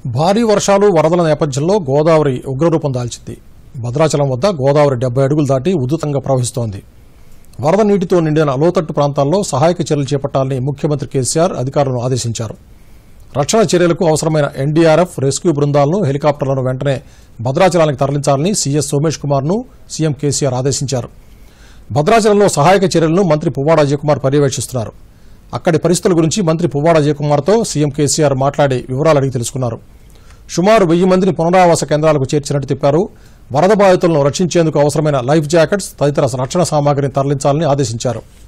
భారీ వర్షాలు వరదల నేపథ్యంలో గోదావరి ఉగ్రరూపం దాల్చింది భద్రాచలం వద్ద గోదావరి డెబ్బై అడుగులు దాటి ఉధృతంగా ప్రవహిస్తోంది వరద నీటితో నిండిన లోతట్టు ప్రాంతాల్లో సహాయక చర్యలు చేపట్టాలని ముఖ్యమంత్రి కేసీఆర్ అధికారులను ఆదేశించారు రక్షణ చర్యలకు అవసరమైన ఎన్డీఆర్ఎఫ్ రెస్క్యూ బృందాలను హెలికాప్టర్లను వెంటనే భద్రాచలానికి తరలించాలని సీఎస్ సోమేష్ కుమార్ను సీఎం కేసీఆర్ ఆదేశించారు భద్రాచలంలో సహాయక చర్యలను మంత్రి పువ్వాడ అజయ్ కుమార్ పర్యవేక్షిస్తున్నారు అక్కడి పరిస్థితుల గురించి మంత్రి పువ్వాడ అజయ్ కుమార్తో సీఎం కేసీఆర్ మాట్లాడి వివరాలు అడిగి తెలుసుకున్నారు సుమారు వెయ్యి మందిని పునరావాస కేంద్రాలకు చేర్చినట్టు చెప్పారు వరద బాధితులను రక్షించేందుకు అవసరమైన లైఫ్ జాకెట్స్ తదితర రక్షణ సామాగ్రిని తరలించాలని ఆదేశించారు